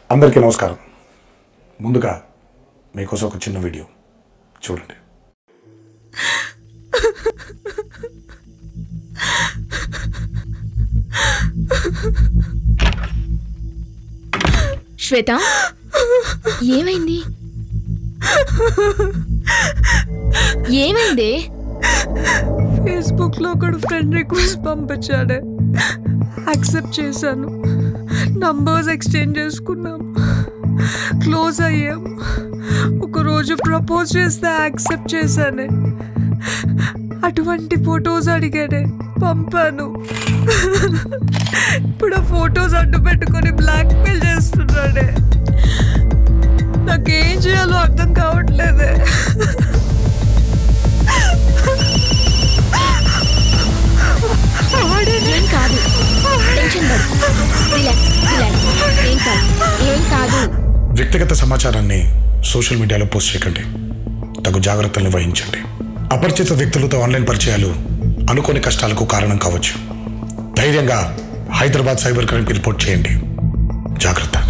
అందరికీ నమస్కారం ముందుగా మీకోసం ఒక చిన్న వీడియో చూడండి శ్వేత ఏమైంది ఏమైంది ఫేస్బుక్ లో ఒకడు ఫ్రెండ్ రిక్వెస్ట్ పంపించాడే యాక్సెప్ట్ చేశాను నంబర్స్ ఎక్స్చేంజ్ చేసుకున్నాం క్లోజ్ అయ్యాం ఒకరోజు ప్రపోజ్ చేస్తే యాక్సెప్ట్ చేశానే అటువంటి ఫొటోస్ అడిగాడే పంపాను ఇప్పుడు ఆ ఫొటోస్ అడ్డు పెట్టుకొని బ్లాక్ మెయిల్ చేస్తున్నాడే నాకేం చేయాలో అర్థం కావట్లేదే ఏం కాదు టెన్షన్ పడు రిలాక్స్ రిలాక్స్ ఏం కాదు ఏం కాదు వ్యక్తిగత సమాచారాన్ని సోషల్ మీడియాలో పోస్ట్ చేయకండి తగు జాగ్రత్తలు వహించండి అపరిచిత వ్యక్తులతో ఆన్లైన్ పరిచయాలు అనుకోని కష్టాలకు కారణం కావచ్చు ధైర్యంగా హైదరాబాద్ సైబర్ క్రైమ్కి రిపోర్ట్ చేయండి జాగ్రత్త